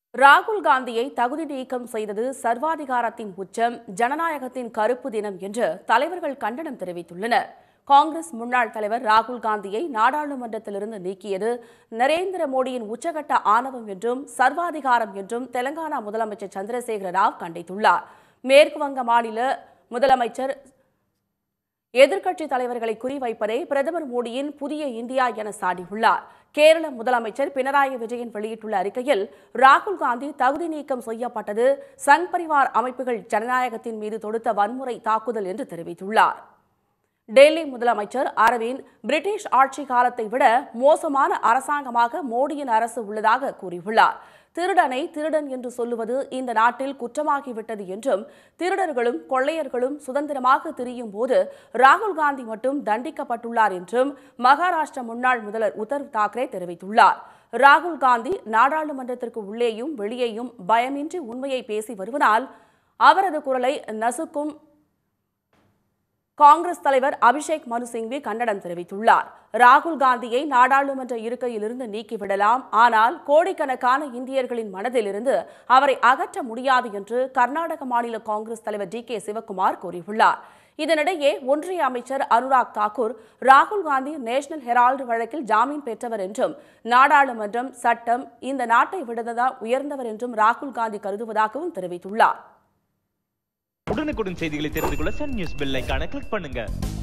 ராகுல் காந்தியை தகுதி நீக்கம் செய்தது சர்வாதிகாரத்தின் உச்சம் ஜனநாயகத்தின் கருப்பு தினம் என்று தலைவர்கள் கண்டனம் தெரிவித்துள்ளனர் காங்கிரஸ் முன்னாள் தலைவர் ராகுல் காந்தியை நாடாளுமன்றத்திலிருந்து நீக்கியது நரேந்திர மோடியின் உச்சகட்ட ஆணவம் என்றும் சர்வாதிகாரம் என்றும் தெலங்கானா முதலமைச்சர் சந்திரசேகர ராவ் கண்டித்துள்ளார் மேற்கு வங்க மாநில முதலமைச்சர் எதிர்க்கட்சித் தலைவர்களை குறிவைப்பதே பிரதமர் மோடியின் புதிய இந்தியா என சாடியுள்ளார் கேரள முதலமைச்சர் பினராயி விஜயன் வெளியிட்டுள்ள அறிக்கையில் ராகுல் காந்தி தகுதி நீக்கம் செய்யப்பட்டது சங் பரிவார் அமைப்புகள் ஜனநாயகத்தின் மீது தொடுத்த வன்முறை தாக்குதல் என்று தெரிவித்துள்ளார் டெல்லி முதலமைச்சர் அரவிந்த் பிரிட்டிஷ் ஆட்சி காலத்தை விட மோசமான அரசாங்கமாக மோடியின் அரசு உள்ளதாக கூறியுள்ளார் திருடனை திருடன் என்று சொல்லுவது இந்த நாட்டில் குற்றமாகிவிட்டது என்றும் திருடர்களும் கொள்ளையர்களும் சுதந்திரமாக திரியும் போது ராகுல் காந்தி மட்டும் தண்டிக்கப்பட்டுள்ளார் என்றும் மகாராஷ்டிர முன்னாள் முதல்வர் உத்தவ் தாக்கரே தெரிவித்துள்ளார் ராகுல் காந்தி நாடாளுமன்றத்திற்கு உள்ளேயும் வெளியேயும் பயமின்றி உண்மையை பேசி வருவதால் அவரது குரலை நசுக்கும் காங்கிரஸ் தலைவர் அபிஷேக் மனு சிங்வி கண்டனம் தெரிவித்துள்ளார் ராகுல் காந்தியை நாடாளுமன்ற இருக்கையிலிருந்து நீக்கிவிடலாம் ஆனால் கோடிக்கணக்கான இந்தியர்களின் மனதிலிருந்து அவரை அகற்ற முடியாது என்று கர்நாடக மாநில காங்கிரஸ் தலைவர் டி கே சிவக்குமார் கூறியுள்ளார் இதனிடையே ஒன்றிய அமைச்சர் அனுராக் தாக்கூர் ராகுல் காந்தி நேஷனல் ஹெரால்டு வழக்கில் ஜாமீன் பெற்றவர் என்றும் நாடாளுமன்றம் சட்டம் இந்த நாட்டை விடுவதால் உயர்ந்தவர் என்றும் ராகுல் காந்தி கருதுவதாகவும் தெரிவித்துள்ளார் உடனுக்குடன் செய்திகளை தெரிந்து கொள்ள சன் நியூஸ் பெல் ஐகானை கிளிக் பண்ணுங்க